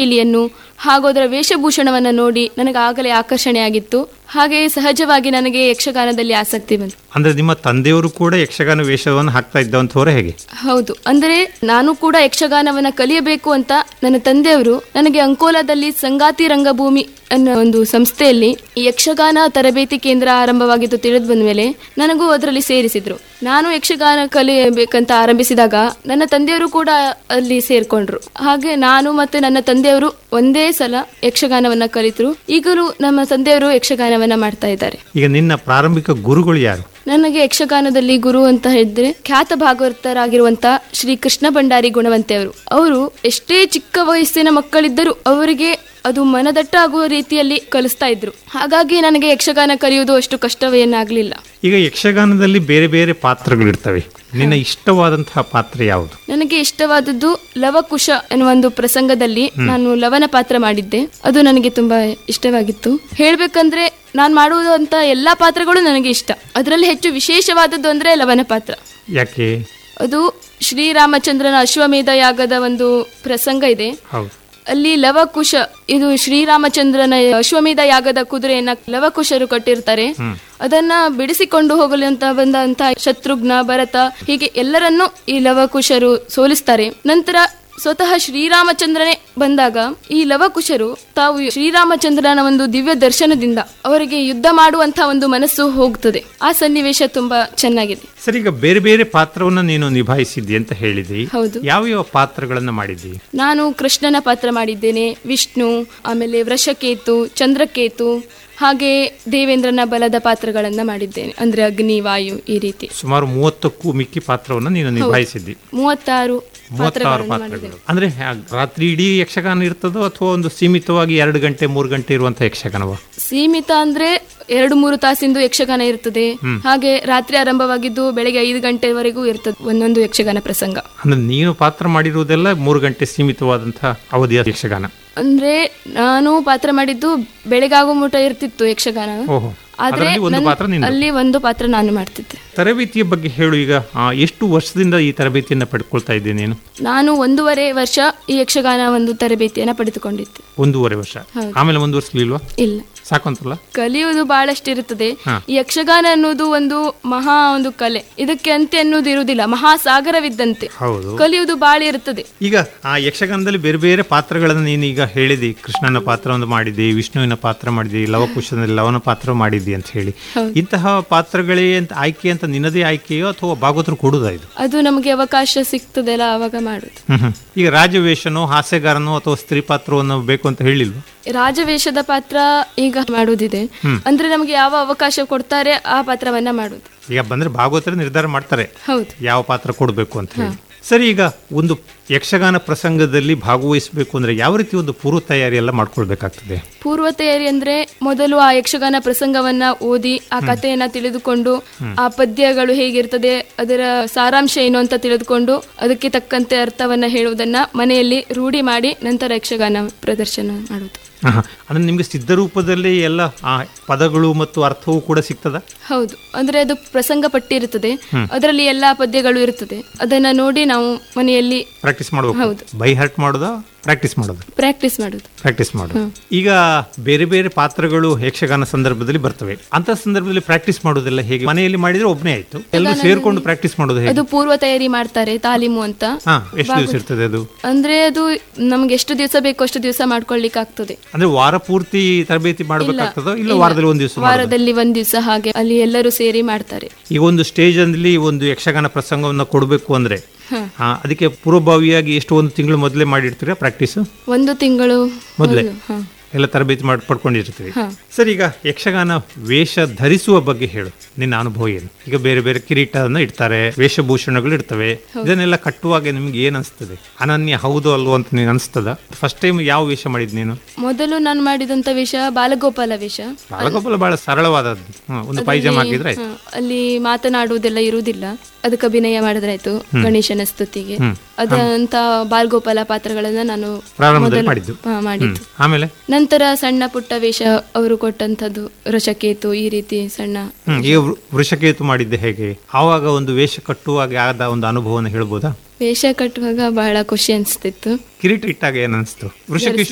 ಪಿಪೀಲಿಯನ್ನು ಹಾಗೂ ಅದರ ವೇಷಭೂಷಣವನ್ನು ನೋಡಿ ನನಗೆ ಆಗಲೇ ಆಕರ್ಷಣೆಯಾಗಿತ್ತು ಹಾಗೆ ಸಹಜವಾಗಿ ನನಗೆ ಯಕ್ಷಗಾನದಲ್ಲಿ ಆಸಕ್ತಿ ಬಂತು ಅಂದ್ರೆ ನಿಮ್ಮ ತಂದೆಯವರು ಕೂಡ ಯಕ್ಷಗಾನ ವೇಷವನ್ನು ಹಾಕ್ತಾ ಇದ್ದಂಥವ್ರೆ ಹೇಗೆ ಹೌದು ಅಂದರೆ ನಾನು ಕೂಡ ಯಕ್ಷಗಾನವನ್ನ ಕಲಿಯಬೇಕು ಅಂತ ನನ್ನ ತಂದೆಯವರು ನನಗೆ ಅಂಕೋಲಾದಲ್ಲಿ ಸಂಗಾತಿ ರಂಗಭೂಮಿ ಅನ್ನೋ ಒಂದು ಸಂಸ್ಥೆಯಲ್ಲಿ ಈ ಯಕ್ಷಗಾನ ತರಬೇತಿ ಕೇಂದ್ರ ಆರಂಭವಾಗಿದ್ದು ತಿಳಿದು ಬಂದ ಮೇಲೆ ನನಗೂ ಅದರಲ್ಲಿ ಸೇರಿಸಿದ್ರು ನಾನು ಯಕ್ಷಗಾನ ಕಲಿಯಬೇಕಂತ ಆರಂಭಿಸಿದಾಗ ನನ್ನ ತಂದೆಯವರು ಕೂಡ ಅಲ್ಲಿ ಸೇರ್ಕೊಂಡ್ರು ಹಾಗೆ ನಾನು ಮತ್ತೆ ನನ್ನ ತಂದೆಯವರು ಒಂದೇ ಸಲ ಯಕ್ಷಗಾನವನ್ನ ಕಲಿತರು ಈಗಲೂ ನಮ್ಮ ತಂದೆಯವರು ಯಕ್ಷಗಾನವನ್ನ ಮಾಡ್ತಾ ಇದ್ದಾರೆ ಈಗ ನಿನ್ನ ಪ್ರಾರಂಭಿಕ ಗುರುಗಳು ಯಾರು ನನಗೆ ಯಕ್ಷಗಾನದಲ್ಲಿ ಗುರು ಅಂತ ಹೇಳಿದ್ರೆ ಖ್ಯಾತ ಭಾಗವತರಾಗಿರುವಂತ ಶ್ರೀ ಕೃಷ್ಣ ಭಂಡಾರಿ ಗುಣವಂತೆ ಅವರು ಅವರು ಎಷ್ಟೇ ಚಿಕ್ಕ ವಯಸ್ಸಿನ ಮಕ್ಕಳಿದ್ದರೂ ಅವರಿಗೆ ಅದು ಮನದಟ್ಟಾಗುವ ರೀತಿಯಲ್ಲಿ ಕಲಿಸ್ತಾ ಇದ್ರು ಹಾಗಾಗಿ ನನಗೆ ಯಕ್ಷಗಾನ ಕಲಿಯುವುದು ಅಷ್ಟು ಕಷ್ಟವೇನಾಗ್ಲಿಲ್ಲ ಈಗ ಯಕ್ಷಗಾನದಲ್ಲಿ ಬೇರೆ ಬೇರೆ ಪಾತ್ರಗಳಿರ್ತವೆ ನಿನ್ನ ಇಷ್ಟವಾದಂತಹ ಪಾತ್ರ ಯಾವುದು ನನಗೆ ಇಷ್ಟವಾದದ್ದು ಲವಕುಶ ಎನ್ನುವ ಒಂದು ಪ್ರಸಂಗದಲ್ಲಿ ನಾನು ಲವನ ಪಾತ್ರ ಮಾಡಿದ್ದೆ ಅದು ನನಗೆ ತುಂಬಾ ಇಷ್ಟವಾಗಿತ್ತು ಹೇಳ್ಬೇಕಂದ್ರೆ ನಾನು ಮಾಡುವಂತ ಎಲ್ಲಾ ಪಾತ್ರಗಳು ನನಗೆ ಇಷ್ಟ ಅದರಲ್ಲಿ ಹೆಚ್ಚು ವಿಶೇಷವಾದದ್ದು ಅಂದ್ರೆ ಲವನ ಪಾತ್ರ ಯಾಕೆ ಅದು ಶ್ರೀರಾಮಚಂದ್ರನ ಅಶ್ವಮೇಧ ಯಾಗದ ಒಂದು ಪ್ರಸಂಗ ಇದೆ ಹೌದು ಅಲ್ಲಿ ಲವಕುಶ ಇದು ಶ್ರೀರಾಮಚಂದ್ರನ ಅಶ್ವಮೇಧ ಯಾಗದ ಕುದುರೆಯನ್ನ ಲವಕುಶರು ಕಟ್ಟಿರ್ತಾರೆ ಅದನ್ನ ಬಿಡಿಸಿಕೊಂಡು ಹೋಗಲು ಅಂತ ಬಂದಂತ ಶತ್ರುಘ್ನ ಭರತ ಹೀಗೆ ಎಲ್ಲರನ್ನೂ ಈ ಲವಕುಶರು ಸೋಲಿಸ್ತಾರೆ ನಂತರ ಸ್ವತಃ ಶ್ರೀರಾಮಚಂದ್ರನೇ ಬಂದಾಗ ಈ ಲವಕುಶರು ತಾವು ಶ್ರೀರಾಮಚಂದ್ರನ ಒಂದು ದಿವ್ಯ ದರ್ಶನದಿಂದ ಅವರಿಗೆ ಯುದ್ಧ ಮಾಡುವಂತಹ ಒಂದು ಮನಸ್ಸು ಹೋಗ್ತದೆ ಆ ಸನ್ನಿವೇಶ ತುಂಬಾ ಚೆನ್ನಾಗಿದೆ ಸರಿ ಈಗ ಬೇರೆ ಬೇರೆ ಪಾತ್ರವನ್ನ ನೀನು ನಿಭಾಯಿಸಿದ್ದಿ ಅಂತ ಹೇಳಿದಿ ಹೌದು. ಯಾವ ಯಾವ ಪಾತ್ರಗಳನ್ನ ಮಾಡಿದ್ದಿ ನಾನು ಕೃಷ್ಣನ ಪಾತ್ರ ಮಾಡಿದ್ದೇನೆ ವಿಷ್ಣು ಆಮೇಲೆ ವೃಷಕೇತು ಚಂದ್ರಕೇತು ಹಾಗೆ ದೇವೇಂದ್ರನ ಬಲದ ಪಾತ್ರಗಳನ್ನ ಮಾಡಿದ್ದೇನೆ ಅಂದ್ರೆ ಅಗ್ನಿ ವಾಯು ಈ ರೀತಿ ಸುಮಾರು ಮೂವತ್ತಕ್ಕೂ ಮಿಕ್ಕಿ ಪಾತ್ರವನ್ನ ನೀನು ನಿಭಾಯಿಸಿದ್ದಿ ಮೂವತ್ತಾರು ಮೂವತ್ತಾರು ಪಾತ್ರಗಳನ್ನು ಮಾಡಿದ್ದೇನೆ ಪಾತ್ರಗಳು ಅಂದ್ರೆ ಆ ರಾತ್ರಿ ಇಡೀ ಯಕ್ಷಗಾನ ಇರ್ತದೋ ಅಥವಾ ಒಂದು ಸೀಮಿತವಾಗಿ ಎರಡು ಗಂಟೆ ಮೂರು ಗಂಟೆ ಇರುವಂತ ಯಕ್ಷಗಾನವ ಸೀಮಿತ ಅಂದ್ರೆ ಎರಡು ಮೂರು ತಾಸಿಂದು ಯಕ್ಷಗಾನ ಇರ್ತದೆ ಹಾಗೆ ರಾತ್ರಿ ಆರಂಭವಾಗಿದ್ದು ಬೆಳಗ್ಗೆ ಐದು ಗಂಟೆವರೆಗೂ ಇರ್ತದೆ ಒಂದೊಂದು ಯಕ್ಷಗಾನ ಪ್ರಸಂಗ ಅಂದ್ರೆ ನೀನು ಪಾತ್ರ ಮಾಡಿರುವುದೆಲ್ಲ ಮೂರು ಗಂಟೆ ಸೀಮಿತವಾದಂತಹ ಅವಧಿಯ ಯಕ್ಷಗಾನ ಅಂದ್ರೆ ನಾನು ಪಾತ್ರ ಮಾಡಿದ್ದು ಬೆಳಗಾಗೋ ಮುಟ ಇರ್ತಿತ್ತು ಯಕ್ಷಗಾನ ಓಹೋ ಆದ್ರೆ ಅದರಲ್ಲಿ ಒಂದು ನನ್- ಪಾತ್ರ ನಿಂದು ಅಲ್ಲಿ ಒಂದು ಪಾತ್ರ ನಾನು ಮಾಡ್ತಿದ್ದೆ ತರಬೇತಿಯ ಬಗ್ಗೆ ಹೇಳು ಈಗ ಆ, ಎಷ್ಟು ವರ್ಷದಿಂದ ಈ ತರಬೇತಿಯನ್ನ ಪಡ್ಕೊಳ್ತಾ ಇದ್ದೀನಿ ನೀನು ನಾನು ಒಂದೂವರೆ ವರ್ಷ ಈ ಯಕ್ಷಗಾನ ಒಂದು ತರಬೇತಿಯನ್ನ ಪಡೆದುಕೊಂಡಿದ್ದೆ ಒಂದೂವರೆ ವರ್ಷ ಹೌದು. ಆಮೇಲೆ ಮುಂದುವರಿಸಲಿಲ್ವಾ ಇಲ್ಲ ಸಾಕಂತಲ್ಲ ಕಲಿಯುವುದು ಬಹಳಷ್ಟು ಇರುತ್ತದೆ ಹಾ. ಈ ಯಕ್ಷಗಾನ ಅನ್ನೋದು ಒಂದು ಮಹಾ ಒಂದು ಕಲೆ ಇದಕ್ಕೆ ಅಂತ್ಯ ಅನ್ನೋದು ಇರುವುದಿಲ್ಲ ಮಹಾಸಾಗರವಿದ್ದಂತೆ ಹೌದು ಕಲಿಯುವುದು ಬಾಳ ಇರುತ್ತದೆ ಈಗ ಆ ಯಕ್ಷಗಾನದಲ್ಲಿ ಬೇರೆ ಬೇರೆ ಪಾತ್ರಗಳನ್ನು ನೀನು ಈಗ ಹೇಳಿದಿ ಕೃಷ್ಣನ ಪಾತ್ರವನ್ನು ಮಾಡಿದ್ದಿ ವಿಷ್ಣುವಿನ ಪಾತ್ರ ಮಾಡಿದಿ ಲವಕುಶನಲ್ಲಿ ಲವನ ಪಾತ್ರ ಮಾಡಿದ್ದಿ ಅಂತ ಹೇಳಿ ಇಂತಹ ಪಾತ್ರಗಳೇ ಅಂತ ಆಯ್ಕೆ ಅಂತ ನಿನ್ನದೇ ಆಯ್ಕೆಯೋ ಅಥವಾ ಭಾಗವತರು ಕೊಡುದಾ ಇದು ಅದು ನಮಗೆ ಅವಕಾಶ ಸಿಗ್ತದಲ್ಲ ಅವಾಗ ಮಾಡುದು ಹ್ಮ್ ಹ್ಮ್. ಈಗ ರಾಜವೇಷನೋ ಹಾಸ್ಯಗಾರನೋ ಅಥವಾ ಸ್ತ್ರೀ ಪಾತ್ರವನ್ನು ಬೇಕು ಅಂತ ಹೇಳಿಲ್ವಾ ರಾಜವೇಷದ ಪಾತ್ರ ಈಗ ಮಾಡುವುದಿದೆ ಅಂದ್ರೆ ನಮಗೆ ಯಾವ ಅವಕಾಶ ಕೊಡ್ತಾರೆ ಆ ಪಾತ್ರವನ್ನ ಮಾಡುದು ಈಗ ಬಂದ್ರೆ ಭಾಗವತರು ನಿರ್ಧಾರ ಮಾಡ್ತಾರೆ ಹೌದು ಯಾವ ಪಾತ್ರ ಕೊಡಬೇಕು ಅಂತ ಹೇಳಿ ಸರಿ ಈಗ ಒಂದು ಯಕ್ಷಗಾನ ಪ್ರಸಂಗದಲ್ಲಿ ಭಾಗವಹಿಸಬೇಕು ಅಂದ್ರೆ ಯಾವ ರೀತಿ ಒಂದು ಪೂರ್ವ ತಯಾರಿ ಎಲ್ಲ ಮಾಡ್ಕೊಳ್ಬೇಕಾಗ್ತದೆ ಪೂರ್ವ ತಯಾರಿ ಅಂದ್ರೆ ಮೊದಲು ಆ ಯಕ್ಷಗಾನ ಪ್ರಸಂಗವನ್ನ ಓದಿ ಆ ಕಥೆಯನ್ನ ತಿಳಿದುಕೊಂಡು ಆ ಪದ್ಯಗಳು ಹೇಗಿರ್ತದೆ ಅದರ ಸಾರಾಂಶ ಏನು ಅಂತ ತಿಳಿದುಕೊಂಡು ಅದಕ್ಕೆ ತಕ್ಕಂತೆ ಅರ್ಥವನ್ನ ಹೇಳುವುದನ್ನ ಮನೆಯಲ್ಲಿ ರೂಢಿ ಮಾಡಿ ನಂತರ ಯಕ್ಷಗಾನ ಪ್ರದರ್ಶನ ಮಾಡುವುದು ಆಹಾ. ಅಂದ್ರೆ ನಿಮ್ಗೆ ಸಿದ್ಧ ರೂಪದಲ್ಲಿ ಎಲ್ಲ ಆ ಪದಗಳು ಮತ್ತು ಅರ್ಥವೂ ಕೂಡ ಸಿಗ್ತದ ಹೌದು ಅಂದ್ರೆ ಅದು ಪ್ರಸಂಗ ಪಟ್ಟಿ ಇರುತ್ತದೆ ಅದರಲ್ಲಿ ಎಲ್ಲಾ ಪದ್ಯಗಳು ಇರುತ್ತದೆ ಅದನ್ನ ನೋಡಿ ನಾವು ಮನೆಯಲ್ಲಿ ಪ್ರಾಕ್ಟೀಸ್ ಮಾಡಬೇಕು ಹೌದು. ಬೈ ಹರ್ಟ್ ಮಾಡೋದಾ ಪ್ರಾಕ್ಟೀಸ್ ಮಾಡೋದು ಪ್ರಾಕ್ಟೀಸ್ ಮಾಡುದು ಪ್ರಾಕ್ಟೀಸ್ ಮಾಡೋದು ಈಗ ಬೇರೆ ಬೇರೆ ಪಾತ್ರಗಳು ಯಕ್ಷಗಾನ ಸಂದರ್ಭದಲ್ಲಿ ಬರ್ತವೆ ಅಂತ ಸಂದರ್ಭದಲ್ಲಿ ಪ್ರಾಕ್ಟೀಸ್ ಮಾಡೋದೆಲ್ಲ ಹೇಗೆ ಮನೆಯಲ್ಲಿ ಮಾಡಿದ್ರೆ ಒಬ್ಬನೇ ಆಯ್ತು ಎಲ್ಲರೂ ಸೇರ್ಕೊಂಡು ಪ್ರಾಕ್ಟೀಸ್ ಮಾಡೋದು ಹೇಗೆ ಅದು ಪೂರ್ವ ತಯಾರಿ ಮಾಡ್ತಾರೆ ತಾಲೀಮು ಅಂತ ಹಾ ಎಷ್ಟು ದಿವಸ ಇರ್ತದೆ ಅದು ಅಂದ್ರೆ ಅದು ನಮ್ಗೆ ಎಷ್ಟು ದಿವಸ ಬೇಕು ಅಷ್ಟು ದಿವಸ ಮಾಡ್ಕೊಳ್ಲಿಕ್ಕೆ ಆಗ್ತದೆ ಅಂದ್ರೆ ವಾರ ಪೂರ್ತಿ ತರಬೇತಿ ಮಾಡಬೇಕಾಗ್ತದೋ ಇಲ್ಲ ವಾರದಲ್ಲಿ ಒಂದು ದಿವಸ ವಾರದಲ್ಲಿ ಒಂದ್ ದಿವಸ ಹಾಗೆ ಅಲ್ಲಿ ಎಲ್ಲರೂ ಸೇರಿ ಮಾಡ್ತಾರೆ ಈಗ ಒಂದು ಸ್ಟೇಜ್ ಅಲ್ಲಿ ಒಂದು ಯಕ್ಷಗಾನ ಪ್ರಸಂಗವನ್ನ ಕೊಡಬೇಕು ಅಂದ್ರೆ ಹ. ಆ, ಅದಕ್ಕೆ ಪೂರ್ವಭಾವಿಯಾಗಿ ಎಷ್ಟು ಒಂದು ತಿಂಗಳು ಮೊದಲೇ ಮಾಡಿರ್ತೀರಾ ಪ್ರಾಕ್ಟೀಸ್ ಒಂದು ತಿಂಗಳು ಮೊದಲೇ ಮೊದಲು, ಹ. ಎಲ್ಲ ತರಬೇತಿ ಮಾಡಿ ಪಡ್ಕೊಂಡಿರ್ತೀವಿ ಹ. ಸರ್ ಈಗ ಯಕ್ಷಗಾನ ವೇಷ ಧರಿಸುವ ಬಗ್ಗೆ ಹೇಳು ನಿನ್ನ ಅನುಭವ ಏನು ಈಗ ಬೇರೆ ಬೇರೆ ಕಿರೀಟವನ್ನು ಇಡ್ತಾರೆ ವೇಷಭೂಷಣಗಳು ಇರ್ತವೆ ಇದನ್ನೆಲ್ಲ ಕಟ್ಟುವಾಗ ನಿಮ್ಗೆ ಏನ್ ಅನಿಸ್ತದೆ ಅನನ್ಯ ಹೌದು ಅಲ್ವೋ ಅಂತ ನಿನ್ಗೆ ಅನಿಸ್ತದ ಫಸ್ಟ್ ಟೈಮ್ ಯಾವ ವೇಷ ಮಾಡಿದ್ ನೀನು ಮೊದಲು ನಾನು ಮಾಡಿದಂತ ವೇಷ ಬಾಲಗೋಪಾಲ ವೇಷ ಬಾಲಗೋಪಾಲ ಬಹಳ ಸರಳವಾದದ್ದು ಹ್ಮ್, ಒಂದು ಪೈಜಾಮ ಹಾಕಿದ್ರೆ ಆಯ್ತು ಹ, ಅಲ್ಲಿ ಮಾತನಾಡುವುದೆಲ್ಲ ಇರುವುದಿಲ್ಲ ಅದಕ್ಕೆ ಅಭಿನಯ ಮಾಡಿದ್ರಾಯ್ತು ಗಣೇಶನ ಸ್ತುತಿಗೆ ಅದಂತ ಬಾಲ್ಗೋಪಾಲ ಪಾತ್ರಗಳನ್ನ ನಾನು ಪ್ರಾರಂಭದಲ್ಲಿ ಮೊದಲು- ಮಾಡಿದ್ದು ಹ, ಮಾಡಿದ್ದು ಹ್ಮ್. ಆಮೇಲೆ ನಂತರ ಸಣ್ಣ ಪುಟ್ಟ ವೇಷ ಅವರು ಕೊಟ್ಟಂತದ್ದು ರಸಕೇತು ಈ ರೀತಿ ಸಣ್ಣ ಹ್ಮ್ ಈಗ ವೃ- ವೃಷಕೇತು ಮಾಡಿದ್ದೆ ಹೇಗೆ ಆವಾಗ ಒಂದು ವೇಷ ಕಟ್ಟುವಾಗ ಆದ ಒಂದು ಅನುಭವನ ಹೇಳ್ಬೋದಾ ವೇಷ ಕಟ್ಟುವಾಗ ಬಹಳ ಖುಷಿ ಅನಿಸ್ತಿತ್ತು ಕಿರೀಟ ಇಟ್ಟಾಗ ಏನ್ ಅನಿಸ್ತು ವೃಷಕೇಶ್